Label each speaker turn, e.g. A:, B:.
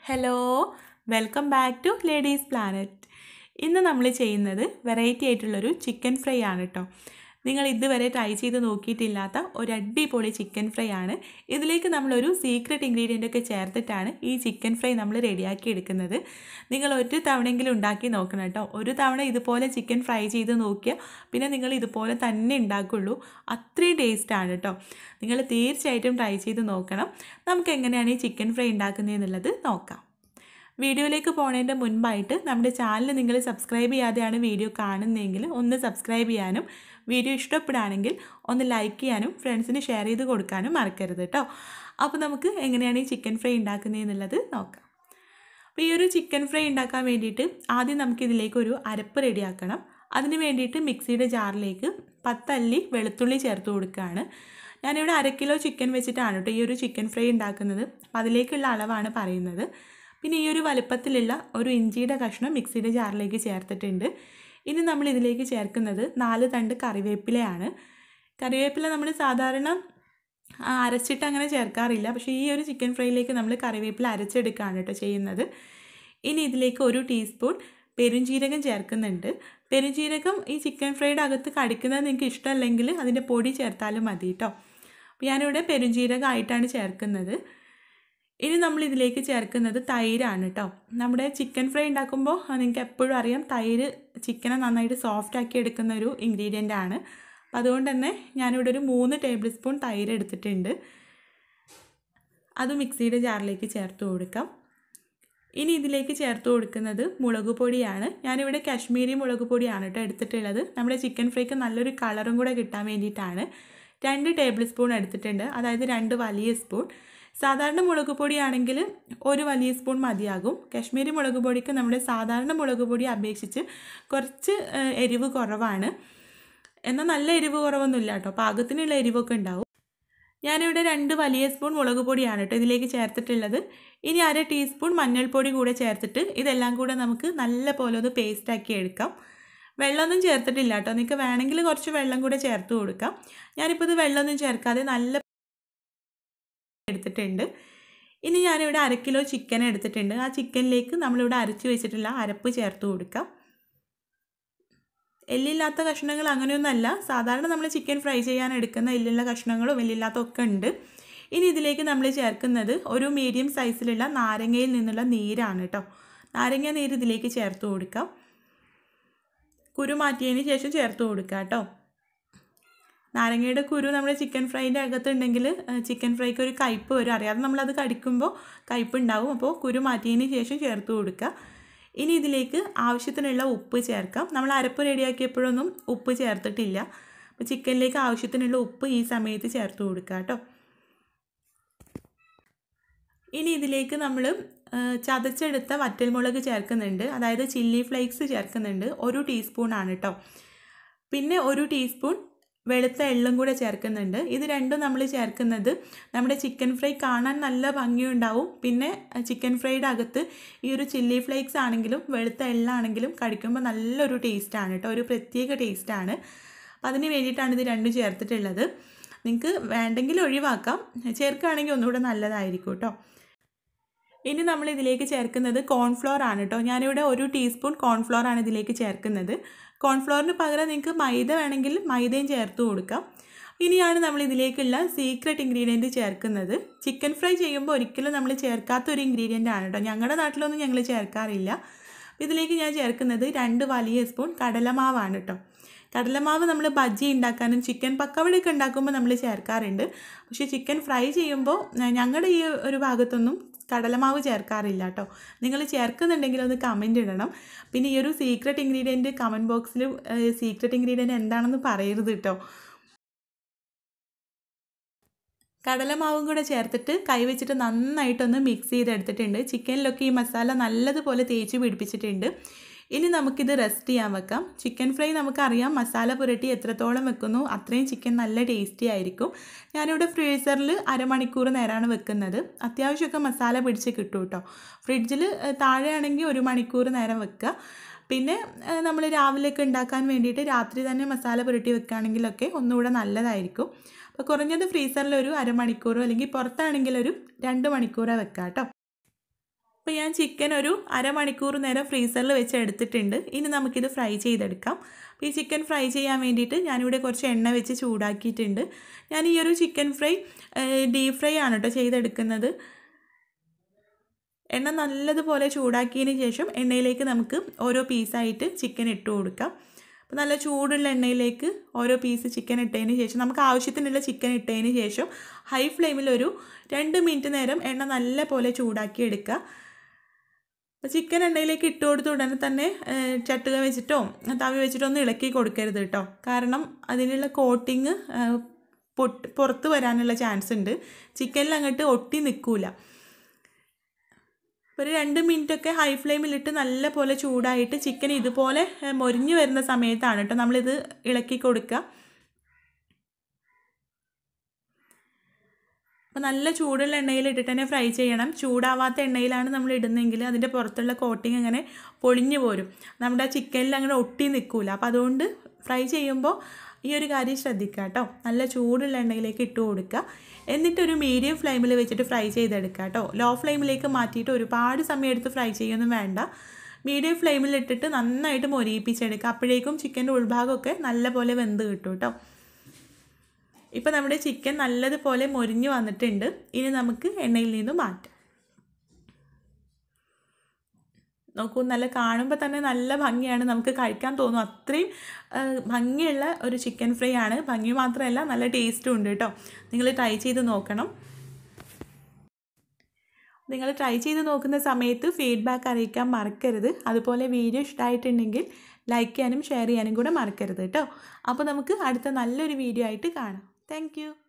A: hello welcome back to ladies planet ഇന്ന് നമ്മൾ ചെയ്യുന്നത് വെറൈറ്റി ആയിട്ടുള്ളൊരു ചിക്കൻ ഫ്രൈ ആണ് കേട്ടോ നിങ്ങൾ ഇതുവരെ ട്രൈ ചെയ്ത് നോക്കിയിട്ടില്ലാത്ത ഒരു അടിപൊളി ചിക്കൻ ഫ്രൈ ആണ് ഇതിലേക്ക് നമ്മളൊരു സീക്രട്ട് ഇൻഗ്രീഡിയൻ്റ് ഒക്കെ ചേർത്തിട്ടാണ് ഈ ചിക്കൻ ഫ്രൈ നമ്മൾ റെഡിയാക്കി എടുക്കുന്നത് നിങ്ങൾ ഒരു തവണയെങ്കിലും ഉണ്ടാക്കി നോക്കണം കേട്ടോ ഒരു തവണ ഇതുപോലെ ചിക്കൻ ഫ്രൈ ചെയ്ത് നോക്കിയാൽ പിന്നെ നിങ്ങൾ ഇതുപോലെ തന്നെ ഉണ്ടാക്കുള്ളൂ അത്രയും ടേസ്റ്റാണ് കേട്ടോ നിങ്ങൾ തീർച്ചയായിട്ടും ട്രൈ ചെയ്ത് നോക്കണം നമുക്ക് എങ്ങനെയാണ് ഈ ചിക്കൻ ഫ്രൈ ഉണ്ടാക്കുന്നതെന്നുള്ളത് നോക്കാം വീഡിയോയിലേക്ക് പോണതിൻ്റെ മുൻപായിട്ട് നമ്മുടെ ചാനൽ നിങ്ങൾ സബ്സ്ക്രൈബ് ചെയ്യാതെയാണ് വീഡിയോ കാണുന്നതെങ്കിൽ ഒന്ന് സബ്സ്ക്രൈബ് ചെയ്യാനും വീഡിയോ ഇഷ്ടപ്പെടുകയാണെങ്കിൽ ഒന്ന് ലൈക്ക് ചെയ്യാനും ഫ്രണ്ട്സിന് ഷെയർ ചെയ്ത് കൊടുക്കാനും മറക്കരുത് കേട്ടോ അപ്പോൾ നമുക്ക് എങ്ങനെയാണ് ഈ ചിക്കൻ ഫ്രൈ ഉണ്ടാക്കുന്നതെന്നുള്ളത് നോക്കാം അപ്പോൾ ഈ ഒരു ചിക്കൻ ഫ്രൈ ഉണ്ടാക്കാൻ വേണ്ടിയിട്ട് ആദ്യം നമുക്ക് ഇതിലേക്ക് ഒരു അരപ്പ് റെഡിയാക്കണം അതിന് വേണ്ടിയിട്ട് മിക്സിയുടെ ജാറിലേക്ക് പത്തല്ലി വെളുത്തുള്ളി ചേർത്ത് കൊടുക്കുകയാണ് ഞാനിവിടെ അര കിലോ ചിക്കൻ വെച്ചിട്ടാണ് കേട്ടോ ഈ ഒരു ചിക്കൻ ഫ്രൈ ഉണ്ടാക്കുന്നത് അപ്പോൾ അതിലേക്കുള്ള അളവാണ് പറയുന്നത് പിന്നെ ഈ ഒരു വലുപ്പത്തിലുള്ള ഒരു ഇഞ്ചിയുടെ കഷ്ണം മിക്സിയുടെ ജാറിലേക്ക് ചേർത്തിട്ടുണ്ട് ഇനി നമ്മൾ ഇതിലേക്ക് ചേർക്കുന്നത് നാല് തണ്ട് കറിവേപ്പിലയാണ് കറിവേപ്പില നമ്മൾ സാധാരണ അരച്ചിട്ട് അങ്ങനെ ചേർക്കാറില്ല പക്ഷേ ഈ ഒരു ചിക്കൻ ഫ്രൈയിലേക്ക് നമ്മൾ കറിവേപ്പില അരച്ചെടുക്കുകയാണ് കേട്ടോ ചെയ്യുന്നത് ഇനി ഇതിലേക്ക് ഒരു ടീസ്പൂൺ പെരുംജീരകം ചേർക്കുന്നുണ്ട് പെരുംജീരകം ഈ ചിക്കൻ ഫ്രൈയുടെ അകത്ത് കടിക്കുന്നത് നിങ്ങൾക്ക് ഇഷ്ടമല്ലെങ്കിൽ അതിൻ്റെ പൊടി ചേർത്താലും മതി കേട്ടോ അപ്പോൾ ഞാനിവിടെ പെരുംജീരകമായിട്ടാണ് ചേർക്കുന്നത് ഇനി നമ്മൾ ഇതിലേക്ക് ചേർക്കുന്നത് തൈരാണ് കേട്ടോ നമ്മുടെ ചിക്കൻ ഫ്രൈ ഉണ്ടാക്കുമ്പോൾ നിങ്ങൾക്ക് എപ്പോഴും അറിയാം തൈര് ചിക്കനെ നന്നായിട്ട് സോഫ്റ്റ് ആക്കി എടുക്കുന്ന ഒരു ഇൻഗ്രീഡിയൻ്റ് ആണ് അപ്പം അതുകൊണ്ട് തന്നെ ഞാനിവിടെ ഒരു മൂന്ന് ടേബിൾ സ്പൂൺ തൈര് എടുത്തിട്ടുണ്ട് അത് മിക്സിയുടെ ജാറിലേക്ക് ചേർത്ത് കൊടുക്കാം ഇനി ഇതിലേക്ക് ചേർത്ത് കൊടുക്കുന്നത് മുളക് പൊടിയാണ് ഞാനിവിടെ കാശ്മീരി മുളക് പൊടിയാണ് കേട്ടോ എടുത്തിട്ടുള്ളത് നമ്മുടെ ചിക്കൻ ഫ്രൈക്ക് നല്ലൊരു കളറും കൂടെ കിട്ടാൻ വേണ്ടിയിട്ടാണ് രണ്ട് ടേബിൾ സ്പൂൺ എടുത്തിട്ടുണ്ട് അതായത് രണ്ട് വലിയ സ്പൂൺ സാധാരണ മുളക് പൊടിയാണെങ്കിൽ ഒരു വലിയ സ്പൂൺ മതിയാകും കാശ്മീരി മുളക് പൊടിക്ക് നമ്മുടെ സാധാരണ മുളക് പൊടി അപേക്ഷിച്ച് കുറച്ച് എരിവ് കുറവാണ് എന്നാൽ നല്ല എരിവ് കുറവൊന്നുമില്ല കേട്ടോ പാകത്തിനുള്ള എരിവൊക്കെ ഉണ്ടാവും ഞാനിവിടെ രണ്ട് വലിയ സ്പൂൺ മുളക് പൊടിയാണ് കേട്ടോ ഇതിലേക്ക് ചേർത്തിട്ടുള്ളത് ഇനി അര ടീസ്പൂൺ മഞ്ഞൾപ്പൊടി കൂടെ ചേർത്തിട്ട് ഇതെല്ലാം കൂടെ നമുക്ക് നല്ല പോലെ ഒന്ന് പേസ്റ്റാക്കി എടുക്കാം വെള്ളമൊന്നും ചേർത്തിട്ടില്ല കേട്ടോ നിങ്ങൾക്ക് വേണമെങ്കിൽ കുറച്ച് വെള്ളം കൂടെ ചേർത്ത് കൊടുക്കാം ഞാനിപ്പോൾ ഇത് വെള്ളമൊന്നും ചേർക്കാതെ നല്ല എടുത്തിട്ടുണ്ട് ഇനി ഞാനിവിടെ അര കിലോ ചിക്കൻ എടുത്തിട്ടുണ്ട് ആ ചിക്കനിലേക്ക് നമ്മളിവിടെ അരച്ച് വെച്ചിട്ടുള്ള അരപ്പ് ചേർത്ത് കൊടുക്കാം എല്ലില്ലാത്ത കഷ്ണങ്ങൾ അങ്ങനെയൊന്നുമല്ല സാധാരണ നമ്മൾ ചിക്കൻ ഫ്രൈ ചെയ്യാൻ എടുക്കുന്ന എല്ലുള്ള കഷ്ണങ്ങളും എല്ലില്ലാത്ത ഒക്കെ ഉണ്ട് ഇനി ഇതിലേക്ക് നമ്മൾ ചേർക്കുന്നത് ഒരു മീഡിയം സൈസിലുള്ള നാരങ്ങയിൽ നിന്നുള്ള നീരാണ് കേട്ടോ നാരങ്ങ നീര് ഇതിലേക്ക് ചേർത്ത് കൊടുക്കാം കുരു മാറ്റിയതിന് ശേഷം ചേർത്ത് കൊടുക്കുക കേട്ടോ നാരങ്ങയുടെ കുരു നമ്മുടെ ചിക്കൻ ഫ്രൈൻ്റെ അകത്തുണ്ടെങ്കിൽ ചിക്കൻ ഫ്രൈക്ക് ഒരു കയ്പ്പ് വരും അറിയാതെ നമ്മളത് കടിക്കുമ്പോൾ കയ്പ്പ് ഉണ്ടാവും അപ്പോൾ കുരു മാറ്റിയതിന് ശേഷം ചേർത്ത് കൊടുക്കുക ഇനി ഇതിലേക്ക് ആവശ്യത്തിനുള്ള ഉപ്പ് ചേർക്കാം നമ്മൾ അരപ്പ് റെഡിയാക്കിയപ്പോഴൊന്നും ഉപ്പ് ചേർത്തിട്ടില്ല അപ്പോൾ ചിക്കനിലേക്ക് ആവശ്യത്തിനുള്ള ഉപ്പ് ഈ സമയത്ത് ചേർത്ത് കൊടുക്കുക കേട്ടോ ഇനി ഇതിലേക്ക് നമ്മൾ ചതച്ചെടുത്ത വറ്റൽമുളക് ചേർക്കുന്നുണ്ട് അതായത് ചില്ലി ഫ്ലേക്സ് ചേർക്കുന്നുണ്ട് ഒരു ടീസ്പൂൺ ആണ് കേട്ടോ പിന്നെ ഒരു ടീസ്പൂൺ വെളുത്ത എള്ളും കൂടെ ചേർക്കുന്നുണ്ട് ഇത് രണ്ടും നമ്മൾ ചേർക്കുന്നത് നമ്മുടെ ചിക്കൻ ഫ്രൈ കാണാൻ നല്ല ഭംഗിയുണ്ടാവും പിന്നെ ചിക്കൻ ഫ്രൈയുടെ അകത്ത് ഈ ഒരു ചില്ലി ഫ്ലേക്സ് ആണെങ്കിലും വെളുത്ത എള്ളാണെങ്കിലും കടിക്കുമ്പോൾ നല്ലൊരു ടേസ്റ്റാണ് കേട്ടോ ഒരു പ്രത്യേക ടേസ്റ്റാണ് അപ്പം അതിന് വേണ്ടിയിട്ടാണ് ഇത് രണ്ടും ചേർത്തിട്ടുള്ളത് നിങ്ങൾക്ക് വേണ്ടെങ്കിൽ ഒഴിവാക്കാം ചേർക്കുകയാണെങ്കിൽ ഒന്നുകൂടെ നല്ലതായിരിക്കും കേട്ടോ ഇനി നമ്മൾ ഇതിലേക്ക് ചേർക്കുന്നത് കോൺഫ്ലോർ ആണ് കേട്ടോ ഞാനിവിടെ ഒരു ടീസ്പൂൺ കോൺഫ്ലോർ ആണ് ഇതിലേക്ക് ചേർക്കുന്നത് കോൺഫ്ലോറിന് പകരം നിങ്ങൾക്ക് മൈദ വേണമെങ്കിൽ മൈദയും ചേർത്ത് കൊടുക്കാം ഇനിയാണ് നമ്മൾ ഇതിലേക്കുള്ള സീക്രട്ട് ഇൻഗ്രീഡിയൻറ്റ് ചേർക്കുന്നത് ചിക്കൻ ഫ്രൈ ചെയ്യുമ്പോൾ ഒരിക്കലും നമ്മൾ ചേർക്കാത്ത ഒരു ഇൻഗ്രീഡിയൻ്റ് ആണ് കേട്ടോ ഞങ്ങളുടെ നാട്ടിലൊന്നും ഞങ്ങൾ ചേർക്കാറില്ല ഇതിലേക്ക് ഞാൻ ചേർക്കുന്നത് രണ്ട് വലിയ സ്പൂൺ കടലമാവാണ് കേട്ടോ കടലമാവ് നമ്മൾ ബജ്ജി ഉണ്ടാക്കാനും ചിക്കൻ പക്കവടയൊക്കെ ഉണ്ടാക്കുമ്പോൾ നമ്മൾ ചേർക്കാറുണ്ട് പക്ഷേ ചിക്കൻ ഫ്രൈ ചെയ്യുമ്പോൾ ഞങ്ങളുടെ ഈ ഒരു ഭാഗത്തൊന്നും കടലമാവ് ചേർക്കാറില്ല കേട്ടോ നിങ്ങൾ ചേർക്കുന്നുണ്ടെങ്കിൽ ഒന്ന് കമൻറ്റ് ഇടണം പിന്നെ ഈ ഒരു സീക്രട്ട് ഇൻഗ്രീഡിയൻറ്റ് കമൻറ്റ് ബോക്സിൽ സീക്രട്ട് ഇൻഗ്രീഡിയൻറ്റ് എന്താണെന്ന് പറയരുത് കേട്ടോ കടലമാവും കൂടെ ചേർത്തിട്ട് കൈവച്ചിട്ട് നന്നായിട്ടൊന്ന് മിക്സ് ചെയ്തെടുത്തിട്ടുണ്ട് ചിക്കനിലൊക്കെ ഈ മസാല നല്ലതുപോലെ തേച്ച് പിടിപ്പിച്ചിട്ടുണ്ട് ഇനി നമുക്കിത് റെസ്റ്റ് ചെയ്യാൻ വെക്കാം ചിക്കൻ ഫ്രൈ നമുക്കറിയാം മസാല പുരട്ടി എത്രത്തോളം വെക്കുന്നു അത്രയും ചിക്കൻ നല്ല ടേസ്റ്റി ആയിരിക്കും ഞാനിവിടെ ഫ്രീസറിൽ അരമണിക്കൂർ നേരമാണ് വെക്കുന്നത് അത്യാവശ്യമൊക്കെ മസാല പിടിച്ച് കിട്ടും കേട്ടോ ഫ്രിഡ്ജിൽ താഴെയാണെങ്കിൽ ഒരു മണിക്കൂർ നേരം വെക്കുക പിന്നെ നമ്മൾ രാവിലെയൊക്കെ ഉണ്ടാക്കാൻ വേണ്ടിയിട്ട് രാത്രി തന്നെ മസാല പുരട്ടി വെക്കുകയാണെങ്കിലൊക്കെ ഒന്നുകൂടെ നല്ലതായിരിക്കും അപ്പോൾ കുറഞ്ഞത് ഫ്രീസറിൽ ഒരു അരമണിക്കൂറോ അല്ലെങ്കിൽ പുറത്താണെങ്കിൽ ഒരു രണ്ട് മണിക്കൂറോ വെക്കാം കേട്ടോ അപ്പോൾ ഞാൻ ചിക്കൻ ഒരു അരമണിക്കൂർ നേരം ഫ്രീസറിൽ വെച്ച് എടുത്തിട്ടുണ്ട് ഇനി നമുക്കിത് ഫ്രൈ ചെയ്തെടുക്കാം അപ്പോൾ ഈ ചിക്കൻ ഫ്രൈ ചെയ്യാൻ വേണ്ടിയിട്ട് ഞാനിവിടെ കുറച്ച് എണ്ണ വെച്ച് ചൂടാക്കിയിട്ടുണ്ട് ഞാൻ ഈ ഒരു ചിക്കൻ ഫ്രൈ ഡീപ് ഫ്രൈ ആണ് കേട്ടോ ചെയ്തെടുക്കുന്നത് എണ്ണ നല്ലതുപോലെ ചൂടാക്കിയതിന് ശേഷം എണ്ണയിലേക്ക് നമുക്ക് ഓരോ പീസായിട്ട് ചിക്കൻ ഇട്ട് കൊടുക്കാം അപ്പോൾ നല്ല ചൂടുള്ള എണ്ണയിലേക്ക് ഓരോ പീസ് ചിക്കൻ ഇട്ടതിന് ശേഷം നമുക്ക് ആവശ്യത്തിനുള്ള ചിക്കൻ ഇട്ടതിന് ശേഷം ഹൈ ഫ്ലെയിമിൽ ഒരു രണ്ട് മിനിറ്റ് നേരം എണ്ണ നല്ല പോലെ ചൂടാക്കി എടുക്കുക അപ്പോൾ ചിക്കൻ എണ്ണയിലേക്ക് ഇട്ട് കൊടുത്ത ഉടനെ തന്നെ ചട്ടുക വെച്ചിട്ടോ തവി വെച്ചിട്ടോ ഒന്നും ഇളക്കി കൊടുക്കരുത് കേട്ടോ കാരണം അതിനുള്ള കോട്ടിങ് പൊട്ട് പുറത്ത് വരാനുള്ള ചാൻസ് ഉണ്ട് ചിക്കനിൽ അങ്ങോട്ട് ഒട്ടി നിൽക്കൂല ഒരു രണ്ട് മിനിറ്റൊക്കെ ഹൈ ഫ്ലെയിമിലിട്ട് നല്ല പോലെ ചൂടായിട്ട് ചിക്കൻ ഇതുപോലെ മൊരിഞ്ഞു വരുന്ന സമയത്താണ് കേട്ടോ നമ്മളിത് ഇളക്കി കൊടുക്കുക അപ്പോൾ നല്ല ചൂടുള്ള എണ്ണയിൽ ഇട്ടിട്ട് തന്നെ ഫ്രൈ ചെയ്യണം ചൂടാവാത്ത എണ്ണയിലാണ് നമ്മൾ ഇടുന്നതെങ്കിൽ അതിൻ്റെ പുറത്തുള്ള കോട്ടിങ് അങ്ങനെ പൊളിഞ്ഞു പോരും നമ്മുടെ ആ ചിക്കനിൽ അങ്ങനെ ഒട്ടി നിൽക്കില്ല അപ്പോൾ അതുകൊണ്ട് ഫ്രൈ ചെയ്യുമ്പോൾ ഈ ഒരു കാര്യം ശ്രദ്ധിക്കുക കേട്ടോ നല്ല ചൂടുള്ള എണ്ണയിലേക്ക് ഇട്ട് കൊടുക്കുക എന്നിട്ടൊരു മീഡിയം ഫ്ലെയിമിൽ വെച്ചിട്ട് ഫ്രൈ ചെയ്തെടുക്കുക കേട്ടോ ലോ ഫ്ലെയിമിലേക്ക് മാറ്റിയിട്ട് ഒരുപാട് സമയം എടുത്ത് ഫ്രൈ ചെയ്യൊന്നും വേണ്ട മീഡിയം ഫ്ലെയിമിൽ ഇട്ടിട്ട് നന്നായിട്ട് മൊരിയിപ്പിച്ചെടുക്കുക അപ്പോഴേക്കും ചിക്കൻ്റെ ഉൾഭാഗമൊക്കെ നല്ല പോലെ വെന്ത് കിട്ടും കേട്ടോ ഇപ്പോൾ നമ്മുടെ ചിക്കൻ നല്ലതുപോലെ മൊരിഞ്ഞ് വന്നിട്ടുണ്ട് ഇനി നമുക്ക് എണ്ണയിൽ നിന്ന് മാറ്റാം നോക്കൂ നല്ല കാണുമ്പോൾ തന്നെ നല്ല ഭംഗിയാണ് നമുക്ക് കഴിക്കാൻ തോന്നും അത്രയും ഭംഗിയുള്ള ഒരു ചിക്കൻ ഫ്രൈ ആണ് ഭംഗി മാത്രമല്ല നല്ല ടേസ്റ്റും ഉണ്ട് കേട്ടോ നിങ്ങൾ ട്രൈ ചെയ്ത് നോക്കണം നിങ്ങൾ ട്രൈ ചെയ്ത് നോക്കുന്ന സമയത്ത് ഫീഡ്ബാക്ക് അറിയിക്കാൻ മറക്കരുത് അതുപോലെ വീഡിയോ ഇഷ്ടമായിട്ടുണ്ടെങ്കിൽ ലൈക്ക് ചെയ്യാനും ഷെയർ ചെയ്യാനും കൂടെ മറക്കരുത് കേട്ടോ അപ്പോൾ നമുക്ക് അടുത്ത നല്ലൊരു വീഡിയോ ആയിട്ട് കാണാം താങ്ക്